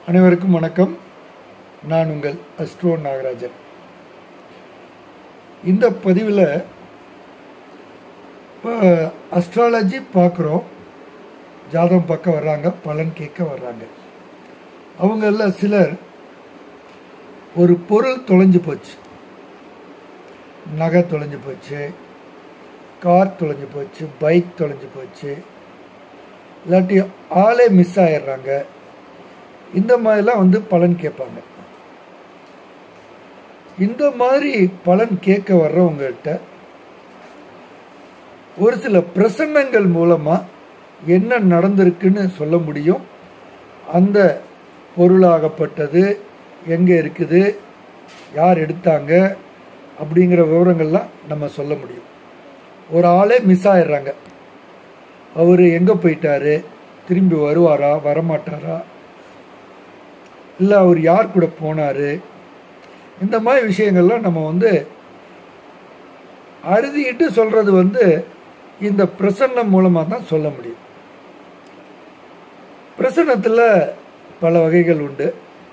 அனைவருக்கும் வணக்கம் நான் உங்கள் அஸ்ட்ரோ நாகராஜன் இந்த பதிவில் இப்போ அஸ்ட்ராலஜி பார்க்குறோம் ஜாதகம் பார்க்க வர்றாங்க பலன் கேட்க வர்றாங்க அவங்கள சிலர் ஒரு பொருள் தொலைஞ்சு போச்சு நகை தொலைஞ்சு போச்சு கார் தொலைஞ்சு போச்சு பைக் தொலைஞ்சு போச்சு இல்லாட்டி ஆளே மிஸ் ஆயிடுறாங்க இந்த மாதிரிலாம் வந்து பலன் கேட்பாங்க இந்த மாதிரி பலன் கேட்க வர்றவங்ககிட்ட ஒரு சில பிரசன்னங்கள் மூலமா என்ன நடந்திருக்குன்னு சொல்ல முடியும் அந்த பொருளாகப்பட்டது எங்க இருக்குது யார் எடுத்தாங்க அப்படிங்கிற விவரங்கள்லாம் நம்ம சொல்ல முடியும் ஒரு ஆளே மிஸ் ஆயிடுறாங்க அவர் எங்கே போயிட்டாரு திரும்பி வருவாரா வரமாட்டாரா இல்லை அவர் யார் கூட போனார் இந்த மாதிரி விஷயங்கள்லாம் நம்ம வந்து அறுதிட்டு சொல்கிறது வந்து இந்த பிரசன்னம் மூலமாக தான் சொல்ல முடியும் பிரசன்னத்தில் பல வகைகள் உண்டு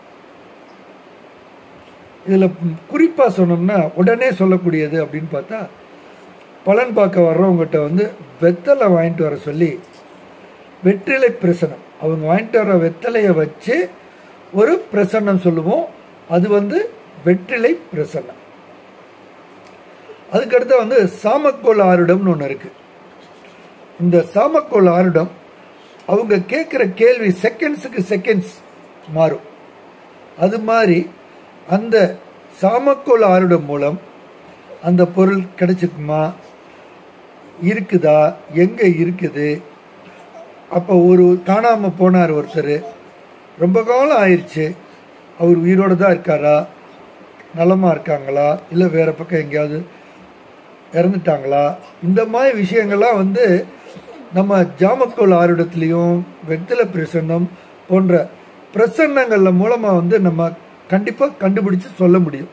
இதில் குறிப்பாக சொன்னோம்னா உடனே சொல்லக்கூடியது அப்படின்னு பார்த்தா பலன் பார்க்க வர்றவங்ககிட்ட வந்து வெத்தலை வாங்கிட்டு வர சொல்லி வெற்றிலை பிரசனம் அவங்க வாங்கிட்டு வர வெத்தலையை வச்சு ஒரு பிரசன்னம் சொல்லுவோம் அது வந்து வெற்றிலை பிரசன்னம் அதுக்கடுத்து வந்து சாமக்கோள் ஆருடம்னு ஒன்று இருக்கு இந்த சாமக்கோள் ஆருடம் அவங்க கேட்குற கேள்வி செகண்ட்ஸுக்கு செகண்ட்ஸ் மாறும் அது மாதிரி அந்த சாமக்கோள் ஆருடம் மூலம் அந்த பொருள் கிடைச்சிக்குமா இருக்குதா எங்கே இருக்குது அப்போ ஒரு காணாமல் போனார் ஒருத்தர் ரொம்ப காலம் ஆயிடுச்சு அவர் உயிரோடு தான் இருக்காரா நலமாக இருக்காங்களா இல்லை வேறு பக்கம் எங்கேயாவது இறந்துட்டாங்களா இந்த மாதிரி விஷயங்கள்லாம் வந்து நம்ம ஜாமக்கோள் ஆருடத்துலேயும் வெத்தலை பிரசன்னம் போன்ற பிரசன்னங்கள் மூலமாக வந்து நம்ம கண்டிப்பாக கண்டுபிடிச்சு சொல்ல முடியும்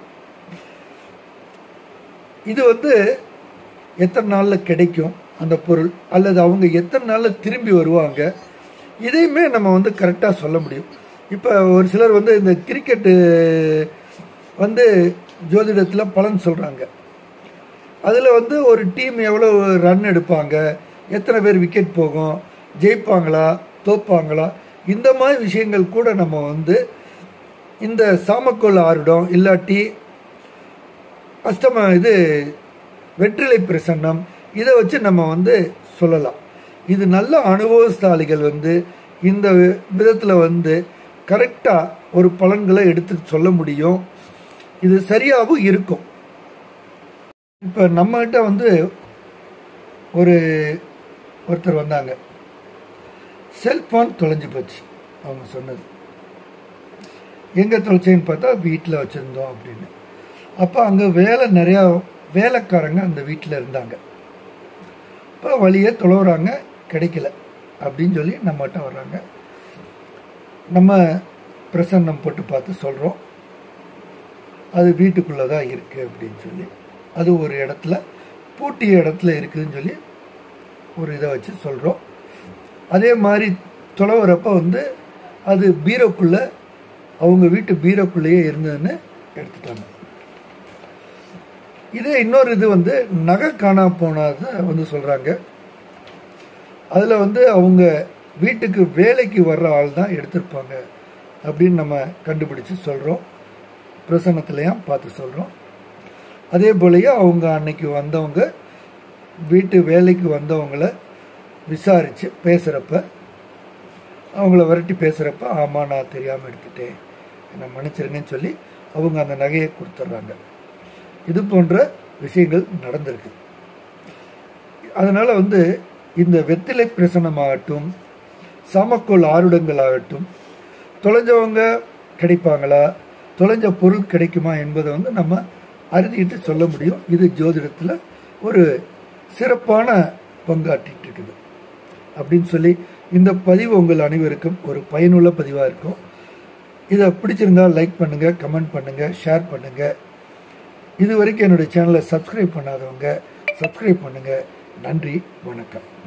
இது வந்து எத்தனை நாளில் கிடைக்கும் அந்த பொருள் அல்லது அவங்க எத்தனை நாளில் திரும்பி வருவாங்க இதையுமே நம்ம வந்து கரெக்டாக சொல்ல முடியும் இப்போ ஒரு சிலர் வந்து இந்த கிரிக்கெட்டு வந்து ஜோதிடத்தில் பலன் சொல்கிறாங்க அதில் வந்து ஒரு டீம் எவ்வளோ ரன் எடுப்பாங்க எத்தனை பேர் விக்கெட் போகும் ஜெயிப்பாங்களா தோப்பாங்களா இந்த மாதிரி விஷயங்கள் கூட நம்ம வந்து இந்த சாமக்கோள் ஆருடம் இல்லாட்டி அஷ்டம இது வெற்றிலை பிரசன்னம் இதை வச்சு நம்ம வந்து சொல்லலாம் இது நல்ல அனுபவஸ்தாலிகள் வந்து இந்த விதத்தில் வந்து கரெக்டாக ஒரு பலன்களை எடுத்து சொல்ல முடியும் இது சரியாகவும் இருக்கும் இப்போ நம்மகிட்ட வந்து ஒரு ஒருத்தர் வந்தாங்க செல்ஃபோன் தொலைஞ்சு போச்சு அவங்க சொன்னது எங்கே தொலைச்சேன்னு பார்த்தா வீட்டில் வச்சுருந்தோம் அப்படின்னு அப்போ அங்கே வேலை நிறையா வேலைக்காரங்க அந்த வீட்டில் இருந்தாங்க இப்போ வழியே தொலைவுறாங்க கிடைக்கல அப்படின்னு சொல்லி நம்மகிட்ட வர்றாங்க நம்ம பிரசன்னம் போட்டு பார்த்து சொல்கிறோம் அது வீட்டுக்குள்ளே தான் இருக்குது அப்படின்னு சொல்லி அது ஒரு இடத்துல பூட்டிய இடத்துல இருக்குதுன்னு சொல்லி ஒரு இதை வச்சு சொல்கிறோம் அதே மாதிரி தொலைவுறப்ப வந்து அது பீரோக்குள்ளே அவங்க வீட்டு பீரோக்குள்ளேயே இருந்ததுன்னு எடுத்துட்டாங்க இதே இன்னொரு இது வந்து நகை காணா போனதை வந்து சொல்கிறாங்க அதில் வந்து அவங்க வீட்டுக்கு வேலைக்கு வர்ற ஆள் தான் எடுத்திருப்பாங்க அப்படின்னு நம்ம கண்டுபிடிச்சு சொல்கிறோம் பிரசன்னத்துலையும் பார்த்து சொல்கிறோம் அதே போலயே அவங்க அன்னைக்கு வந்தவங்க வீட்டு வேலைக்கு வந்தவங்கள விசாரித்து பேசுகிறப்ப அவங்கள விரட்டி பேசுகிறப்ப ஆமாம் நான் தெரியாமல் எடுத்துட்டேன் என்னை மன்னிச்சிருங்கன்னு சொல்லி அவங்க அந்த நகையை கொடுத்துட்றாங்க இது போன்ற விஷயங்கள் நடந்திருக்கு அதனால் வந்து இந்த வெத்திலை பிரசனமாகட்டும் சாமக்கோள் ஆருடங்கள் ஆகட்டும் தொலைஞ்சவங்க கிடைப்பாங்களா தொலைஞ்ச பொருள் கிடைக்குமா என்பதை வந்து நம்ம அறுதிட்டு சொல்ல முடியும் இது ஜோதிடத்தில் ஒரு சிறப்பான பங்காற்றிட்டு இருக்குது அப்படின்னு சொல்லி இந்த பதிவு உங்கள் அனைவருக்கும் ஒரு பயனுள்ள பதிவாக இருக்கும் இதை பிடிச்சிருந்தா லைக் பண்ணுங்கள் கமெண்ட் பண்ணுங்கள் ஷேர் பண்ணுங்கள் இது வரைக்கும் என்னுடைய சேனலை சப்ஸ்கிரைப் பண்ணாதவங்க சப்ஸ்கிரைப் பண்ணுங்கள் நன்றி வணக்கம்